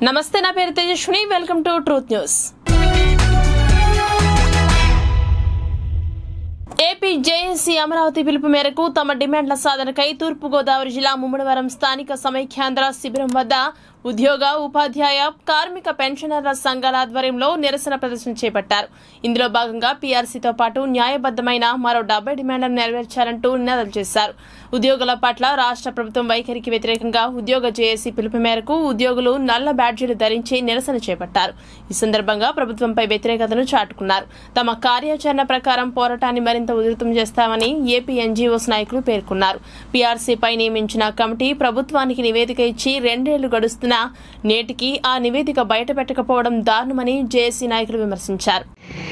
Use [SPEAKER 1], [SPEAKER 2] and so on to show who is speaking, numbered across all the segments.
[SPEAKER 1] నమస్తే నా పేరు Tejaswini welcome to truth news AP JAC Amaravati పిలుపు మేరకు తమ డిమాండ్ల సాధనకై తూర్పుగోదావరి జిల్లా ముమ్మడివరం స్థానిక సమైక్యాంధ్ర శిబిరం వద్ద ఉద్యోగ ఉపాధ్యాయ కార్మిక పెన్షనర్ల సంఘాల ఆధ్వర్యంలో నిరసన ప్రదర్శన చేపట్టారు ఇందులో భాగంగా పీఆర్సీతో పాటు న్యాయబద్దమైన మరో డెబ్బై డిమాండ్లను నెరవేర్చాలంటూ నినాదాలు చేశారు ఉద్యోగుల పట్ల రాష్ట్ర ప్రభుత్వం వైఖరికి వ్యతిరేకంగా ఉద్యోగ జేఏసీ పిలుపు మేరకు ఉద్యోగులు నల్ల బ్యాడ్జీలు ధరించి నిరసన చేపట్టారు ఈ సందర్భంగా ప్రభుత్వంపై వ్యతిరేకతను చాటుకున్నారు తమ కార్యాచరణ ప్రకారం పోరాటాన్ని మరింత ఉధృతం చేస్తామని ఏపీ ఎన్జీఓస్ నాయకులు పేర్కొన్నారు పీఆర్సీపై నియమించిన కమిటీ ప్రభుత్వానికి నివేదిక ఇచ్చి రెండేళ్లు గడుస్తున్నా నేటికి ఆ నివేదిక బయటపెట్టకపోవడం దారుణమని జేఏసీ నాయకులు విమర్శించారు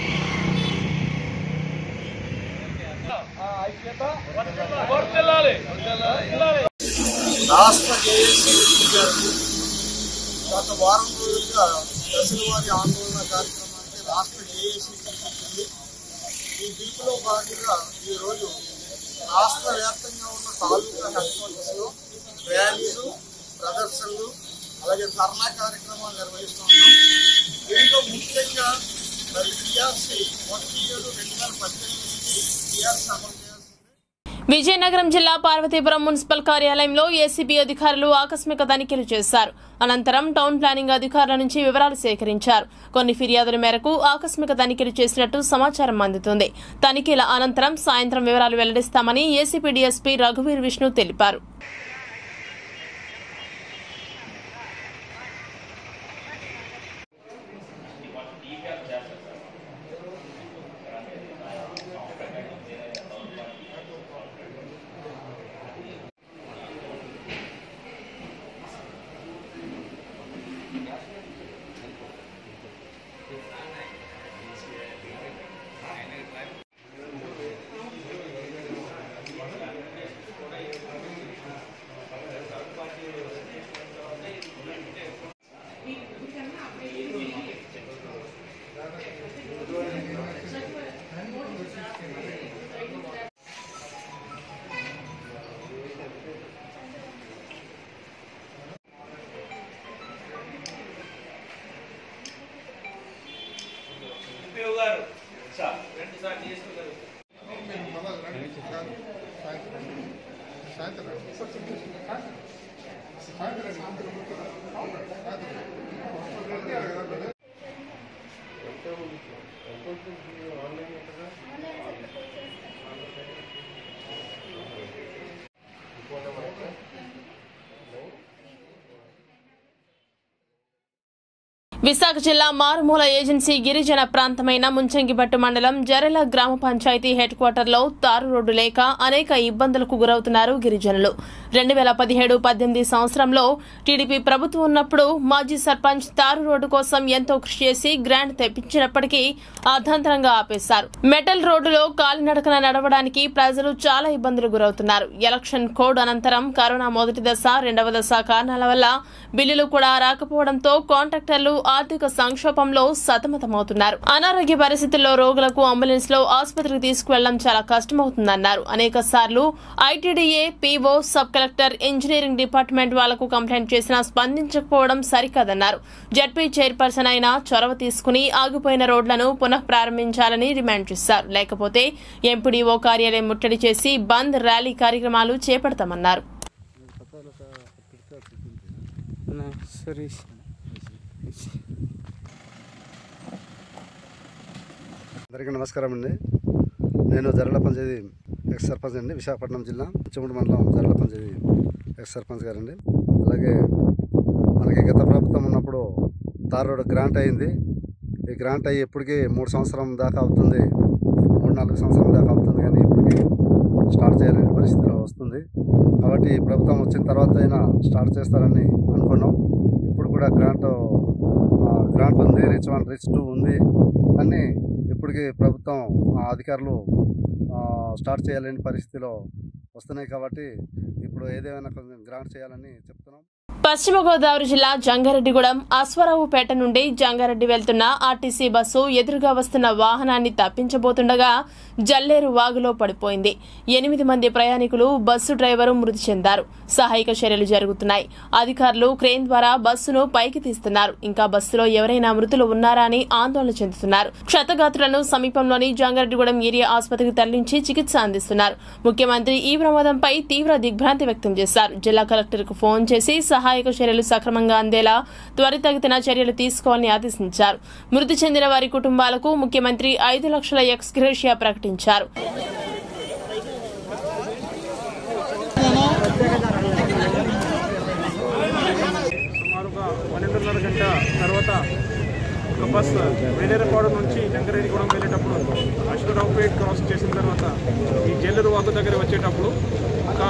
[SPEAKER 2] రాష్ట్ర జేఏసీ గారు గత వారం రోజులుగా దశల వారి ఆందోళన కార్యక్రమానికి రాష్ట్ర జేఏసీ పిలుపునిచ్చింది ఈ పిలుపులో భాగంగా ఈరోజు రాష్ట్ర వ్యాప్తంగా ఉన్న తాలూకా హెడ్ క్వార్టర్స్లో ర్యాలీలు ప్రదర్శనలు అలాగే ధర్నా కార్యక్రమాలు నిర్వహిస్తున్నాం దీంట్లో ముఖ్యంగా మరి టీఆర్సీ ఒకటి ఏడు రెండు వేల పద్దెనిమిది నుంచి టీఆర్సీ అమలు చేయాల్సింది
[SPEAKER 1] విజయనగరం జిల్లా పార్వతీపురం మున్సిపల్ కార్యాలయంలో ఏసీబీ అధికారులు ఆకస్మిక తనిఖీలు చేశారు అనంతరం టౌన్ ప్లానింగ్ అధికారుల నుంచి వివరాలు సేకరించారు కొన్ని ఫిర్యాదుల మేరకు ఆకస్మిక తనిఖీలు చేసినట్టు సమాచారం అందుతుంది తనిఖీల అనంతరం సాయంత్రం వివరాలు వెల్లడిస్తామని ఏసీపీ డీఎస్పీ రఘువీర్ విష్ణు తెలిపారు
[SPEAKER 3] ఎంపీఓ గారు సార్ రెండు సార్ డిఎస్పీ గారు
[SPEAKER 1] విశాఖ జిల్లా మారుమూల ఏజెన్సీ గిరిజన ప్రాంతమైన ముంచంగిపట్టు మండలం జరెల గ్రామ పంచాయతీ హెడ్ క్వార్టర్లో తారు రోడ్డు లేక అనేక ఇబ్బందులకు గురవుతున్నారు గిరిజనులు రెండు వేల పదిహేడు పద్దెనిమిది సంవత్సరంలో టీడీపీ ప్రభుత్వం ఉన్నప్పుడు మాజీ సర్పంచ్ తారు రోడ్డు కోసం ఎంతో కృషి చేసి గ్రాంట్ తెప్పించినప్పటికీ అర్ధంతరంగా ఆపేశారు మెటల్ రోడ్డులో కాలినడకన నడవడానికి ప్రజలు చాలా ఇబ్బందులు గురవుతున్నారు ఎలక్షన్ కోడ్ అనంతరం కరోనా మొదటి దశ రెండవ దశ కారణాల వల్ల బిల్లులు కూడా రాకపోవడంతో కాంట్రాక్టర్లు ఆర్థిక సంక్షోభంలో సతమతమవుతున్నారు అనారోగ్య పరిస్థితుల్లో రోగులకు అంబులెన్స్ లో ఆసుపత్రికి తీసుకువెళ్లడం చాలా కష్టమవుతుందన్నారు అనేక సార్లు ITDA PO sub collector engineering department వాళ్లకు కంప్లైంట్ చేసినా స్పందించకపోవడం సరికాదన్నారు జడ్పీ చైర్పర్సన్ అయినా చొరవ తీసుకుని ఆగిపోయిన రోడ్లను పునః ప్రారంభించాలని డిమాండ్ చేశారు లేకపోతే ఎంపీడీఓ కార్యాలయం ముట్టడి చేసి బంద్ ర్యాలీ కార్యక్రమాలు చేపడతామన్నారు
[SPEAKER 4] సరే
[SPEAKER 5] అందరికీ నమస్కారం అండి నేను జరల పంచాయతీ ఎక్స్ సర్పంచ్ అండి విశాఖపట్నం జిల్లా చిమ్మడి మండలం జరల పంచాయతీ ఎక్స్ సర్పంచ్ గారండి అలాగే మనకి గత ప్రభుత్వం ఉన్నప్పుడు తార్ రోడ్ గ్రాంట్ అయింది ఈ గ్రాంట్ అయ్యి ఇప్పటికీ మూడు సంవత్సరం దాకా అవుతుంది మూడు నాలుగు సంవత్సరం దాకా అవుతుంది కానీ ఇప్పటికీ స్టార్ట్ చేయాలనే పరిస్థితిలో వస్తుంది కాబట్టి ఈ ప్రభుత్వం వచ్చిన తర్వాత అయినా స్టార్ట్ చేస్తారని అనుకున్నాం ఇప్పుడు కూడా గ్రాంట్ ఆ, గ్రాంట్ ఉంది రిచ్ వన్ రిచ్ టూ ఉంది కానీ ఇప్పటికీ ప్రభుత్వం ఆ, అధికారులు ఆ, స్టార్ట్ చేయాలని పరిస్థితిలో వస్తున్నాయి కాబట్టి ఇప్పుడు ఏదేమైనా కొంచెం గ్రాంట్ చేయాలని చెప్తున్నాం
[SPEAKER 1] పశ్చిమ గోదావరి జిల్లా జంగారెడ్డిగూడెం అశ్వరావుపేట నుండి జంగారెడ్డి వెళ్తున్న ఆర్టీసీ బస్సు ఎదురుగా వస్తున్న వాహనాన్ని తప్పించబోతుండగా జల్లేరు వాగులో పడిపోయింది ఎనిమిది మంది ప్రయాణికులు బస్సు డ్రైవరు మృతి చెందారు సహాయక చర్యలు జరుగుతున్నాయి అధికారులు క్రేన్ ద్వారా బస్సును పైకి తీస్తున్నారు ఇంకా బస్సులో ఎవరైనా మృతులు ఉన్నారా అని ఆందోళన చెందుతున్నారు క్షతగాత్రులను సమీపంలోని జంగారెడ్డిగూడెం ఏరియా ఆసుపత్రికి తరలించి చికిత్స అందిస్తున్నారు ముఖ్యమంత్రి ఈ ప్రమాదంపై తీవ్ర దిగ్భ్రాంతి వ్యక్తం చేశారు జిల్లా కలెక్టర్కు ఫోన్ చేసి సహాయక చర్యలు సక్రమంగా అందేలా త్వరితగతిన చర్యలు తీసుకోవాలని ఆదేశించారు మృతి చెందిన వారి కుటుంబాలకు ముఖ్యమంత్రి ఐదు లక్షల ఎక్స్గ్రేషియా ప్రకటించారు
[SPEAKER 4] సుమారుగా పన్నెండున్నర గంట తర్వాత ఒక బస్ వేలేరపాడు నుంచి జంగారెడ్డిగూడెం వెళ్ళేటప్పుడు అశ్వరావుపేట్ క్రాస్ చేసిన తర్వాత ఈ జల్లెరు వాగు దగ్గర వచ్చేటప్పుడు ఒక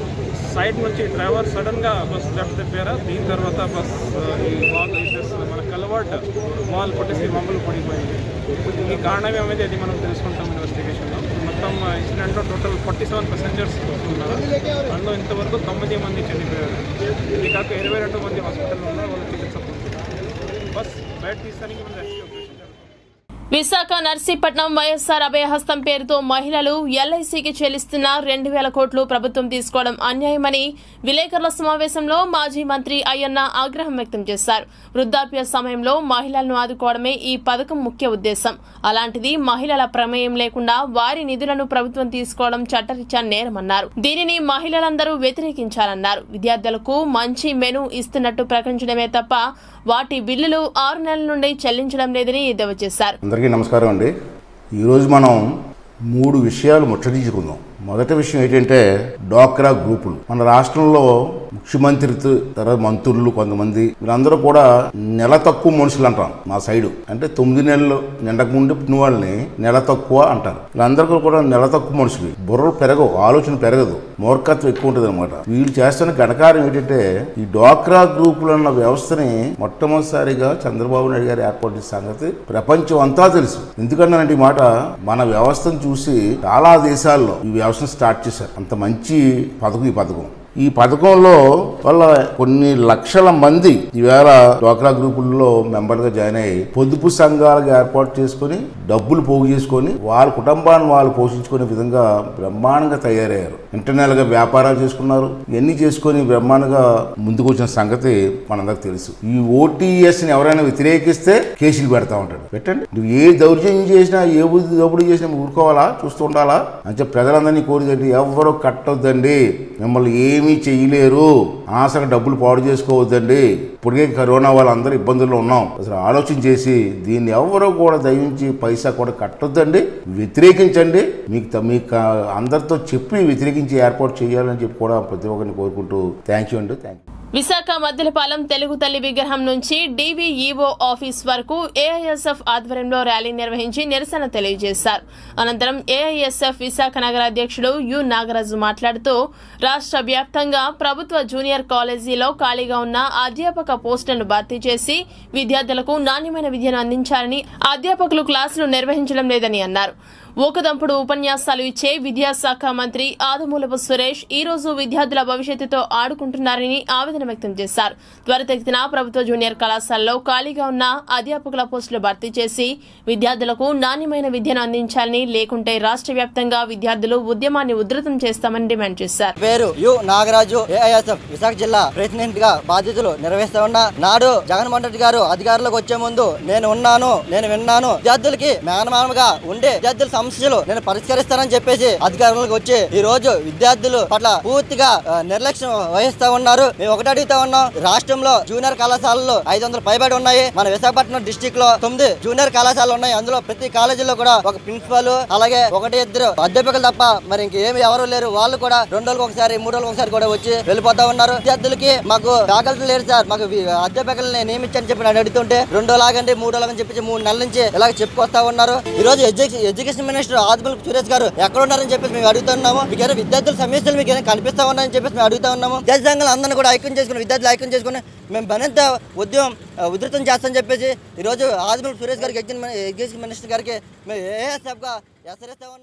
[SPEAKER 4] సైడ్ నుంచి డ్రైవర్ సడన్గా బస్ లెఫ్ట్ తిప్పారా దీని తర్వాత బస్ ఆ, ఈ వాగు ఇస్ మన కలవాట్ వాల్ కొట్టేసి మమ్మల్ని పడిపోయింది ఈ కారణం ఏమైంది అది మనం తెలుసుకుంటాం ఇన్వెస్టిగేషన్లో మొత్తం ఇన్సిడెంట్లో టోటల్ ఫార్టీ సెవెన్ ప్యాసెంజర్స్ ఉన్నారు అందులో ఇంతవరకు తొమ్మిది మంది చనిపోయారు ఇది కాక ఇరవై రెండు మంది హాస్పిటల్లో ఉన్నారు వాళ్ళు చికిత్స పొందుతున్నారు బస్ బయట తీస్తానికి మనం రెస్క్యూ ఆపరేషన్ జరుగుతుంది
[SPEAKER 1] విశాఖ నర్సీపట్నం వైఎస్ఆర్ అభయహస్తం పేరుతో మహిళలు ఎల్ఐసికి చెల్లిస్తున్న రెండు వేల కోట్లు ప్రభుత్వం తీసుకోవడం అన్యాయమని విలేకరుల సమావేశంలో మాజీ మంత్రి అయ్యన్న ఆగ్రహం వ్యక్తం చేశారు వృద్ధాప్య సమయంలో మహిళలను ఆదుకోవడమే ఈ పథకం ముఖ్య ఉద్దేశం అలాంటిది మహిళల ప్రమేయం లేకుండా వారి నిధులను ప్రభుత్వం తీసుకోవడం చట్టరీత్యా నేరమన్నారు దీనిని మహిళలందరూ వ్యతిరేకించాలన్నారు విద్యార్థులకు మంచి మెను ఇస్తున్నట్టు ప్రకటించడమే తప్ప వాటి బిల్లులు ఆరు నెలల నుండి చెల్లించడం లేదని ఎద్దేవా చేశారు
[SPEAKER 6] అందరికీ నమస్కారం అండి ఈరోజు మనం మూడు విషయాలు ముచ్చటించుకుందాం మొదటి విషయం ఏంటంటే డ్వాక్రా గ్రూపులు మన రాష్ట్రంలో ముఖ్యమంత్రితో తర్వాత మంత్రులు కొంతమంది వీళ్ళందరూ కూడా నెల తక్కువ మనుషులు అంటాం మా సైడు అంటే తొమ్మిది నెలలు నిండక ముందు పుట్టిన వాళ్ళని నెల తక్కువ అంటారు వీళ్ళందరికీ కూడా నెల తక్కువ మనుషులు బుర్రలు పెరగవు ఆలోచన పెరగదు మూర్ఖత్వం ఎక్కువ ఉంటుంది అనమాట వీళ్ళు చేస్తున్న ఘనకారం ఏంటంటే ఈ డ్వాక్రా గ్రూపులు అన్న వ్యవస్థని మొట్టమొదటిసారిగా చంద్రబాబు నాయుడు గారు ఏర్పాటు చేసిన సంగతి ప్రపంచం అంతా తెలుసు ఎందుకన్నానంటే ఈ మాట మన వ్యవస్థను చూసి చాలా దేశాల్లో ఈ వ్యవస్థను స్టార్ట్ చేశారు అంత మంచి పథకం ఈ పథకం ఈ పథకంలో వాళ్ళ కొన్ని లక్షల మంది ఈవేళ డ్వాక్రా గ్రూపుల్లో మెంబర్గా జాయిన్ అయ్యి పొదుపు సంఘాలుగా ఏర్పాటు చేసుకొని డబ్బులు పోగు చేసుకొని వాళ్ళ కుటుంబాన్ని వాళ్ళు పోషించుకునే విధంగా బ్రహ్మాండంగా తయారయ్యారు ఇంటర్నల్ గా వ్యాపారాలు చేసుకున్నారు ఇవన్నీ చేసుకొని బ్రహ్మాండంగా ముందుకు వచ్చిన సంగతి మనందరికి తెలుసు ఈ ఓటీఎస్ ని ఎవరైనా వ్యతిరేకిస్తే కేసులు పెడతా ఉంటాడు పెట్టండి నువ్వు ఏ దౌర్జన్యం చేసినా ఏ బుద్ధి దోపిడీ చేసినా ఊరుకోవాలా చూస్తూ ఉండాలా అని చెప్పి ప్రజలందరినీ కోరిదండి ఎవరు కట్టొద్దండి మిమ్మల్ని ఏమీ చెయ్యలేరు ఆశగా డబ్బులు పాడు చేసుకోవద్దండి ఇప్పటికే కరోనా వాళ్ళందరూ ఇబ్బందుల్లో ఉన్నాం అసలు ఆలోచన చేసి దీన్ని ఎవరో కూడా దయించి పైసా కూడా కట్టొద్దండి వ్యతిరేకించండి మీకు త- మీకు ఆ, అందరితో చెప్పి వ్యతిరేకించి ఏర్పాటు చేయాలని చెప్పి కూడా ప్రతి ఒక్కరిని కోరుకుంటూ థ్యాంక్ యూ అండి థ్యాంక్ యూ
[SPEAKER 1] విశాఖ మద్దెలపాలెం తెలుగు తల్లి విగ్రహం నుంచి డీవీఈఓ ఆఫీస్ వరకు ఏఐఎస్ఎఫ్ ఆధ్వర్యంలో ర్యాలీ నిర్వహించి నిరసన తెలియజేశారు అనంతరం ఏఐఎస్ఎఫ్ విశాఖ నగర అధ్యక్షుడు యు నాగరాజు మాట్లాడుతూ రాష్ట్ర వ్యాప్తంగా ప్రభుత్వ జూనియర్ కాలేజీలో ఖాళీగా ఉన్న అధ్యాపక పోస్టులను భర్తీ చేసి విద్యార్థులకు నాణ్యమైన విద్యను అందించాలని అధ్యాపకులు క్లాసులు నిర్వహించడం లేదని అన్నారు ఊకదంపుడు ఉపన్యాసాలు ఇచ్చే విద్యాశాఖ మంత్రి ఆదుమూలపు సురేష్ ఈ రోజు విద్యార్థుల భవిష్యత్తుతో ఆడుకుంటున్నారని ఆవేదన వ్యక్తం చేశారు త్వరితగతిన ప్రభుత్వ జూనియర్ కళాశాలలో ఖాళీగా ఉన్న అధ్యాపకుల పోస్టులు భర్తీ చేసి విద్యార్థులకు నాణ్యమైన విద్యను అందించాలని లేకుంటే రాష్ట్ర వ్యాప్తంగా విద్యార్థులు ఉద్యమాన్ని ఉధృతం చేస్తామని డిమాండ్ చేశారు
[SPEAKER 7] పేరు యు నాగరాజు ఏఐఎస్ఎఫ్ విశాఖ జిల్లా ప్రెసిడెంట్ గా బాధ్యతలు నిర్వహిస్తా ఉన్నా నాడు జగన్మోహన్ రెడ్డి గారు అధికారంలోకి వచ్చే ముందు నేను ఉన్నాను నేను విన్నాను విద్యార్థులకి మేనమానగా ఉండే విద్యార్థుల సమస్యలు నేను పరిష్కరిస్తానని చెప్పేసి అధికారంలోకి వచ్చి ఈ రోజు విద్యార్థులు పట్ల పూర్తిగా ఆ, నిర్లక్ష్యం వహిస్తా ఉన్నారు మేము ఒకటి అడుగుతా ఉన్నాం రాష్ట్రంలో జూనియర్ కళాశాలలు ఐదు వందల పైబడి ఉన్నాయి మన విశాఖపట్నం డిస్టిక్ లో తొమ్మిది జూనియర్ కళాశాలలు ఉన్నాయి అందులో ప్రతి కాలేజీలో కూడా ఒక ప్రిన్సిపల్ అలాగే ఒకటి ఇద్దరు అధ్యాపకులు తప్ప మరి ఇంకేమి ఎవరు లేరు వాళ్ళు కూడా రెండు రోజులకు ఒకసారి మూడు రోజులకు ఒకసారి కూడా వచ్చి వెళ్ళిపోతా ఉన్నారు విద్యార్థులకి మాకు ఫ్యాకల్టీ లేరు సార్ మాకు వి- అధ్యాపకులని నియమించని చెప్పి నేను అడుగుతుంటే రెండో లాగండి మూడో లాగని చెప్పి మూడు నెలల నుంచి ఇలాగ చెప్పుకొస్తా ఉన్నారు ఈ రోజు education education minister Adimal Suresh garu ఎక్కడ ఉన్నారని చెప్పేసి మేము అడుగుతున్నాము మీకు ఏదైనా విద్యార్థుల సమస్యలు మీకు ఏదైనా కనిపిస్తా ఉన్నాయని చెప్పేసి మేము అడుగుతా ఉన్నాము విద్యార్థి సంఘాలు అందరినీ కూడా ఐక్యం చేసుకుని విద్యార్థులు ఐక్యం చేసుకుని మేము మరింత ఉద్యమం ఆ, ఉధృతం చేస్తామని చెప్పేసి ఈరోజు ఆదిమల్ సురేష్ గారికి ఎడ్యుకేషన్ మినిస్టర్ గారికి మేము ఏఎస్ఎఫ్గా హెచ్చరిస్తా ఉన్నాం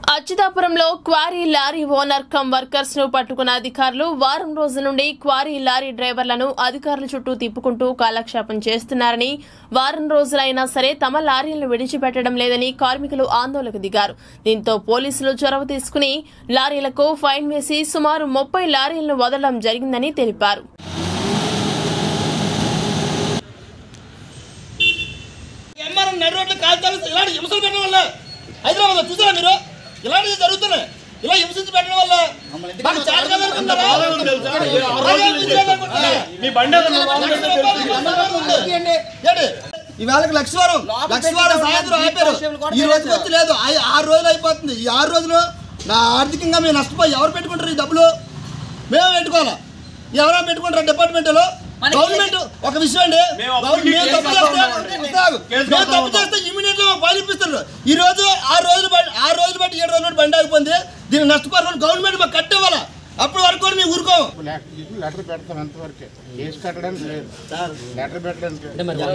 [SPEAKER 1] అచ్యుతాపురంలో quarry lorry owner cum workers ను పట్టుకున్న అధికారులు వారం రోజుల నుండి క్వారీ లారీ డ్రైవర్లను అధికారుల చుట్టూ తిప్పుకుంటూ కాలక్షేపం చేస్తున్నారని వారం రోజులైనా సరే తమ లారీలను విడిచిపెట్టడం లేదని కార్మికులు ఆందోళనకు దిగారు దీంతో పోలీసులు చొరవ తీసుకుని లారీలకు ఫైన్ వేసి సుమారు ముప్పై లారీలను వదలడం జరిగిందని తెలిపారు
[SPEAKER 8] ఎంఆర్ఎన్ నడి రోడ్లు కాల్చాలి ఇలాంటి హింసలు పెట్టడం వల్ల హైదరాబాద్ లో చూసారా మీరు ఇలాంటివి జరుగుతున్నాయి ఇలా హింసించి పెట్టడం వల్ల మాకు చేత కాదనుకుంటారా? అలాగే ఇది లేదనుకుంటారా? ఏంటి? ఈవేళకి లక్షవారం లక్షవారం సాయంత్రం ఆపారు ఈ రోజుకి వచ్చి లేదు ఆ- ఆరు రోజులు అయిపోతుంది ఈ ఆరు రోజులు నా ఆర్థికంగా మేము నష్టపోయి ఎవరు పెట్టుకుంటారు ఈ డబ్బులు మేము పెట్టుకోవాలా ఎవరైనా పెట్టుకుంటారు డిపార్ట్మెంట్లో గవర్నమెంట్ ఒక విషయం అండి గవర్నమెంట్ మేము తప్పు చేస్తే ఆగు. మేము తప్పు చేస్తే ఇమీడియట్ గా ఫైల్ ఇప్పిస్తారు ఈ రోజు ఆరు రోజులు బట్టి ఆరు రోజులు బట్టి ఏడు రోజులు బట్టి బండి ఆగిపోయింది దీన్ని నష్టపరిహారం గవర్నమెంట్ మాకు కట్టేవాళ్ళ అప్పుడు వరకు కూడా మేము ఊరుకోము
[SPEAKER 9] లెటర్ పెడతాం ఎంతవరకే కేసు కట్టడానికి లేదు లెటర్ పెట్టడానికి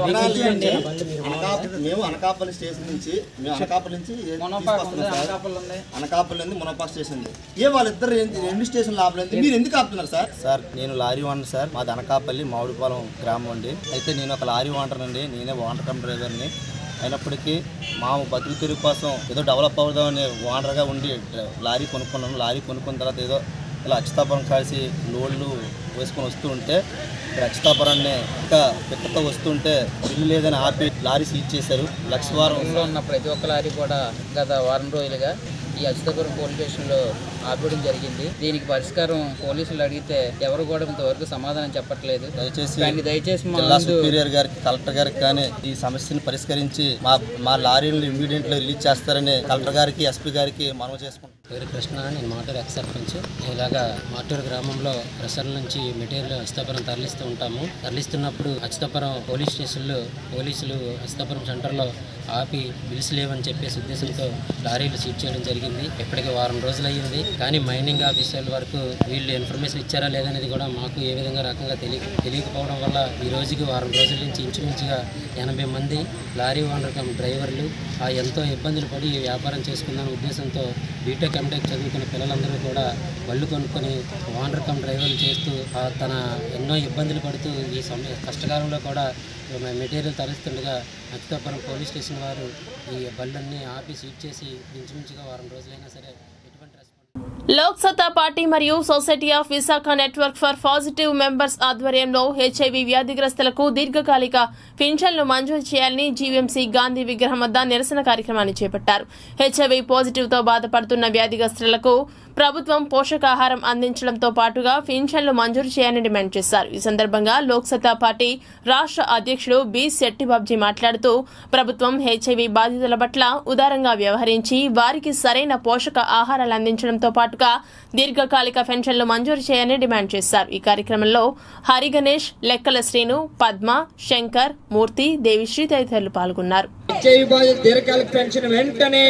[SPEAKER 8] అనకాపల్లి మేము అనకాపల్లి స్టేషన్ నుంచి మేము అనకాపల్లి నుంచి తీసుకొస్తున్నాం సార్. అనకాపల్లి నుంచి మునపా స్టేషన్ ఉంది ఏ వాళ్ళిద్దరు ఏంటి- రెండు స్టేషన్ లాభలేదు మీరు ఎందుకు ఆపుతున్నారు సార్
[SPEAKER 7] సార్ నేను లారీ ఓనర్ సార్ మాది అనకాపల్లి మామిడిపాలెం గ్రామం అండి అయితే నేను ఒక లారీ ఓనర్ అండి నేనే ఓనర్ కమ్ డ్రైవర్ని అయినప్పటికీ మా బతుకు తెరుగు కోసం ఏదో డెవలప్ అవుదామని ఓనర్గా ఉండి డ్ర- లారీ కొనుక్కున్నాను లారీ కొనుక్కున్న తర్వాత ఏదో ఇలా అచ్యుతాపురం కలిసి లోడ్లు వేసుకొని వస్తూ ఉంటే ఇక్కడ అచ్యుతాపురాన్ని ఇంకా పిక్కతో వస్తుంటే బిల్లు లేదని ఆపి లారీ సీజ్ చేశారు లక్ష వారం
[SPEAKER 10] లో ఉన్న ప్రతి ఒక్క లారీ కూడా గత వారం రోజులుగా ఈ అచ్యుతాపురం పోలీస్ స్టేషన్లో ఆపేయడం జరిగింది దీనికి పరిష్కారం పోలీసులు అడిగితే ఎవరు కూడా ఇంతవరకు సమాధానం చెప్పట్లేదు
[SPEAKER 7] దయచేసి
[SPEAKER 10] కానీ దయచేసి మా
[SPEAKER 7] జిల్లా
[SPEAKER 10] ముందు
[SPEAKER 7] సుపీరియర్ గారికి కలెక్టర్ గారికి కానీ ఈ సమస్యను పరిష్కరించి మా మా లారీలను ఇమీడియట్ రిలీజ్ చేస్తారని కలెక్టర్ గారికి ఎస్పీ గారికి మనవి చేసుకుంటాం
[SPEAKER 11] పేరు కృష్ణ నేను మాటూరు ఎక్స్ సర్పంచ్ ఇలాగా మాటూరు గ్రామంలో ప్రెషర్ నుంచి మెటీరియల్ అచితాపురం తరలిస్తూ ఉంటాము తరలిస్తున్నప్పుడు అచితాపురం పోలీస్ స్టేషన్లో పోలీసులు అచితాపురం సెంటర్లో ఆపి బిల్స్ లేవని చెప్పేసి ఉద్దేశంతో లారీలు సీజ్ చేయడం జరిగింది ఇప్పటికి వారం రోజులు అయ్యింది కానీ మైనింగ్ ఆఫీసర్ల వరకు వీళ్ళు ఇన్ఫర్మేషన్ ఇచ్చారా లేదనేది కూడా మాకు ఏ విధంగా రకంగా తెలియ తెలియకపోవడం వల్ల ఈ రోజుకి వారం రోజుల నుంచి ఇంచుమించుగా ఎనభై మంది లారీ ఓనర్ కమ్ డ్రైవర్లు ఆ ఎంతో ఇబ్బందులు పడి ఈ వ్యాపారం చేసుకుందాం ఉద్దేశంతో బీటెక్ ఎంటెక్ చదువుకున్న పిల్లలందరూ కూడా బళ్ళు కొనుక్కొని ఓనర్ కమ్ డ్రైవర్లు చేస్తూ ఆ తన ఎన్నో ఇబ్బందులు పడుతూ ఈ సమయ కష్టకాలంలో కూడా మెటీరియల్ తరలిస్తుండగా అచ్యుతాపురం పోలీస్ స్టేషన్ వారు ఈ బళ్ళన్నీ ఆపి సీట్ చేసి ఇంచుమించుగా వారం రోజులైనా సరే ఎటువంటి రెస్పాన్స్
[SPEAKER 1] లోక్ సత్తా పార్టీ మరియు society of Visakha network for positive members ఆధ్వర్యంలో హెచ్ఐవి వ్యాధిగ్రస్తులకు దీర్ఘకాలిక పింఛన్లు మంజూరు చేయాలని జీవీఎంసీ గాంధీ విగ్రహం వద్ద నిరసన కార్యక్రమాన్ని చేపట్టారు హెచ్ఐవి పాజిటివ్ తో బాధపడుతున్న వ్యాధిగ్రస్తులకు ప్రభుత్వం పోషకాహారం అందించడంతో పాటుగా పింఛన్లు మంజూరు చేయాలని డిమాండ్ చేశారు ఈ సందర్భంగా లోక్ సత్తా పార్టీ రాష్ట్ర అధ్యక్షుడు బి శెట్టిబాబ్జీ మాట్లాడుతూ ప్రభుత్వం హెచ్ఐవి బాధితుల పట్ల ఉదారంగా వ్యవహరించి వారికి సరైన పోషక ఆహారాలు అందించడంతో పాటుగా దీర్ఘకాలిక పెన్షన్లు మంజూరు చేయాలని డిమాండ్ చేశారు ఈ కార్యక్రమంలో హరి గణేష్ లెక్కల శ్రీను పద్మ శంకర్ మూర్తి దేవిశ్రీ తదితరులు పాల్గొన్నారు
[SPEAKER 10] హెచ్ఐవి బాధిత దీర్ఘకాలిక పెన్షన్ వెంటనే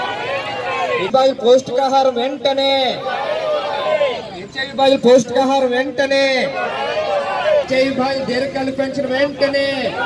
[SPEAKER 10] బాధిత పౌష్టికాహారం వెంటనే హెచ్ఐవి బాధిత పౌష్టికాహారం వెంటనే హెచ్ఐవి బాధిత దీర్ఘకాలిక పెన్షన్ వెంటనే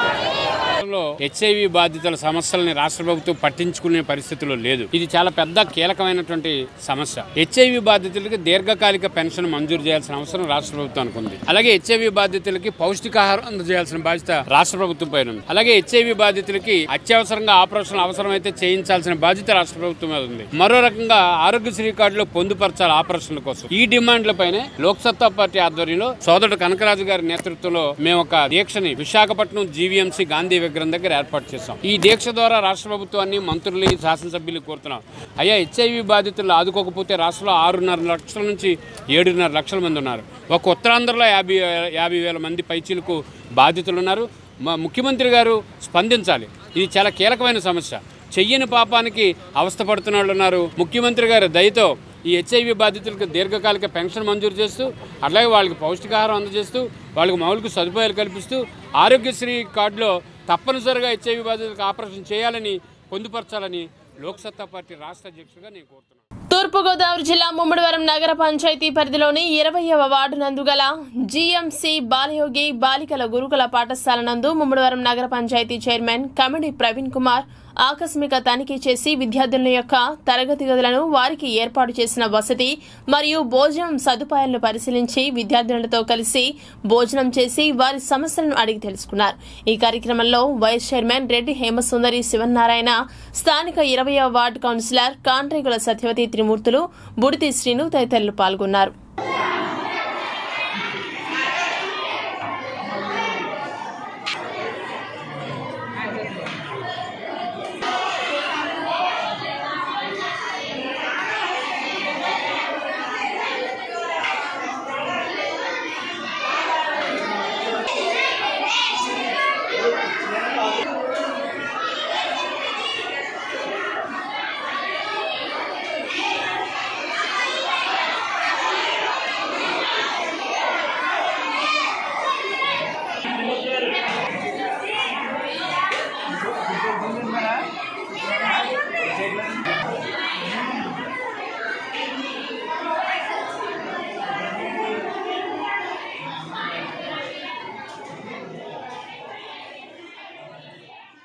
[SPEAKER 12] హెచ్ఐవి బాధితుల సమస్యలని రాష్ట్ర ప్రభుత్వం పట్టించుకునే పరిస్థితిలో లేదు ఇది చాలా పెద్ద కీలకమైనటువంటి సమస్య హెచ్ఐవి బాధితులకి దీర్ఘకాలిక పెన్షన్ మంజూరు చేయాల్సిన అవసరం రాష్ట్ర ప్రభుత్వానికి ఉంది అలాగే హెచ్ఐవి బాధితులకి పౌష్టికాహారం అందజేయాల్సిన బాధ్యత రాష్ట్ర ప్రభుత్వం పైన ఉంది అలాగే హెచ్ఐవి బాధితులకి అత్యవసరంగా ఆపరేషన్ అవసరమైతే చేయించాల్సిన బాధ్యత రాష్ట్ర ప్రభుత్వం మీద ఉంది మరో రకంగా ఆరోగ్యశ్రీ కార్డులో పొందుపరచాలి ఆపరేషన్ల కోసం ఈ డిమాండ్లపైనే లోక్సత్తా పార్టీ ఆధ్వర్యంలో సోదరుడు కనకరాజు గారి నేతృత్వంలో మేము ఒక దీక్షని విశాఖపట్నం జీవీఎంసీ గాంధీ విగ్రహం దగ్గర ఏర్పాటు చేశాం ఈ దీక్ష ద్వారా రాష్ట్ర ప్రభుత్వాన్ని మంత్రుల్ని శాసనసభ్యులు కోరుతున్నాం అయ్యా హెచ్ఐవి బాధితులు ఆదుకోకపోతే రాష్ట్రంలో ఆరున్నర లక్షల నుంచి ఏడున్నర లక్షల మంది ఉన్నారు ఒక ఉత్తరాంధ్రలో యాభై యాభై వేల మంది పైచీలకు బాధితులు ఉన్నారు మా ముఖ్యమంత్రి గారు స్పందించాలి ఇది చాలా కీలకమైన సమస్య చెయ్యని పాపానికి అవస్థపడుతున్న వాళ్ళు ఉన్నారు ముఖ్యమంత్రి గారి దయతో ఈ హెచ్ఐవి బాధితులకు దీర్ఘకాలిక పెన్షన్ మంజూరు చేస్తూ అలాగే వాళ్ళకి పౌష్టికాహారం అందజేస్తూ వాళ్ళకి మౌలిక సదుపాయాలు కల్పిస్తూ ఆరోగ్యశ్రీ కార్డులో తప్పనిసరిగా హెచ్ఐవి బాధితులకు ఆపరేషన్ చేయాలని పొందుపరచాలని లోక్సత్తా పార్టీ రాష్ట్ర అధ్యక్షుడిగా నేను కోరుతున్నాను
[SPEAKER 1] తూర్పుగోదావరి జిల్లా ముమ్మడివరం నగర పంచాయతీ పరిధిలోని ఇరవయవ వార్డు నందు గల జీఎంసీ బాలయోగి బాలికల గురుకుల పాఠశాల నందు ముమ్మడివరం నగర పంచాయతీ చైర్మన్ కమిడి ప్రవీణ్ కుమార్ ఆకస్మిక తనిఖీ చేసి విద్యార్థుల యొక్క తరగతి గదులను వారికి ఏర్పాటు చేసిన వసతి మరియు భోజనం సదుపాయాలను పరిశీలించి విద్యార్థులతో కలిసి భోజనం చేసి వారి సమస్యలను అడిగి తెలుసుకున్నారు ఈ కార్యక్రమంలో వైస్ చైర్మన్ రెడ్డి హేమసుందరి శివనారాయణ స్థానిక ఇరవయవ వార్డు కౌన్సిలర్ కాంట్రేగుల సత్యవతి త్రిమూర్తులు బుడితి శ్రీను తదితరులు పాల్గొన్నారు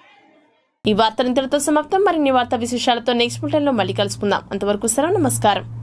[SPEAKER 1] ఈ వార్తలు ఇంతటితో సమాప్తం మరిన్ని వార్తా విశేషాలతో నెక్స్ట్ బులెటిన్లో మళ్ళీ కలుసుకుందాం అంతవరకు సెలవు నమస్కారం